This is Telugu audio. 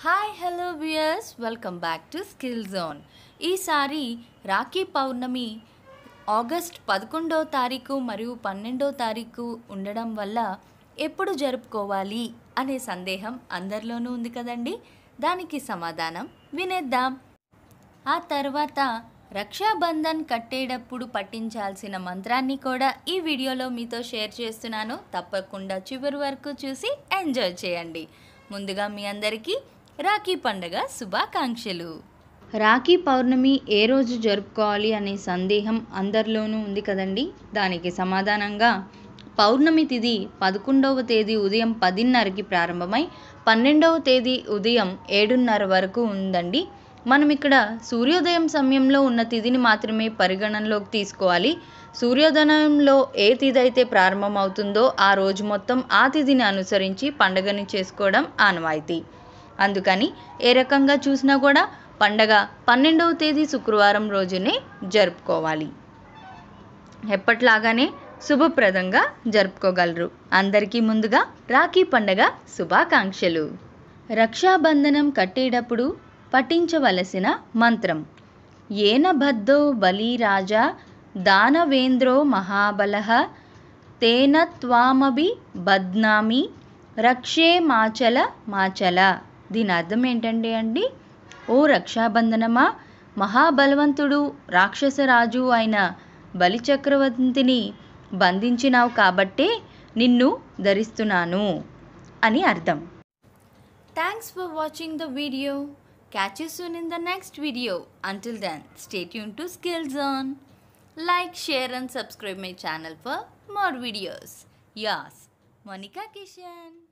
hi hello viewers welcome back to Skill Zone ఈసారి రాఖీ పౌర్ణమి ఆగస్ట్ పదకొండవ తారీఖు మరియు పన్నెండవ తారీఖు ఉండడం వల్ల ఎప్పుడు జరుపుకోవాలి అనే సందేహం అందరిలోనూ ఉంది కదండి దానికి సమాధానం వినేద్దాం ఆ తర్వాత రక్షాబంధన్ కట్టేటప్పుడు పట్టించాల్సిన మంత్రాన్ని కూడా ఈ వీడియోలో మీతో షేర్ చేస్తున్నాను తప్పకుండా చివరి వరకు చూసి ఎంజాయ్ చేయండి ముందుగా మీ అందరికీ రాఖీ పండుగ శుభాకాంక్షలు రాఖీ పౌర్ణమి ఏ రోజు జరుపుకోవాలి అనే సందేహం అందరిలోనూ ఉంది కదండి దానికి సమాధానంగా పౌర్ణమి తిథి పదకొండవ తేదీ ఉదయం పదిన్నరకి ప్రారంభమై పన్నెండవ తేదీ ఉదయం ఏడున్నర వరకు ఉందండి మనం ఇక్కడ సూర్యోదయం సమయంలో ఉన్న తిథిని మాత్రమే పరిగణనలోకి తీసుకోవాలి సూర్యోదయంలో ఏ తిథి అయితే ప్రారంభమవుతుందో ఆ రోజు మొత్తం ఆ తిథిని అనుసరించి పండుగని చేసుకోవడం ఆనవాయితీ అందుకని ఏ రకంగా చూసినా కూడా పండగ పన్నెండవ తేదీ శుక్రవారం రోజునే జరుపుకోవాలి ఎప్పట్లాగానే శుభప్రదంగా జరుపుకోగలరు అందరికీ ముందుగా రాఖీ పండగ శుభాకాంక్షలు రక్షాబంధనం కట్టేటప్పుడు పఠించవలసిన మంత్రం ఏన బద్ధో బలిరాజా దానవేంద్రో మహాబలః తేన త్వామభి బద్నామి రక్షే మాచల మాచల దీని అర్థం ఏంటండి అండి ఓ రక్షాబంధనమా మహాబలవంతుడు రాక్షసరాజు అయిన బలిచక్రవర్తిని బంధించినావు కాబట్టే నిన్ను ధరిస్తున్నాను అని అర్థం thanks for watching the video catch you soon in the next video until then stay tune to Skill Zone like share and subscribe my channel for more videos as Monika Kishan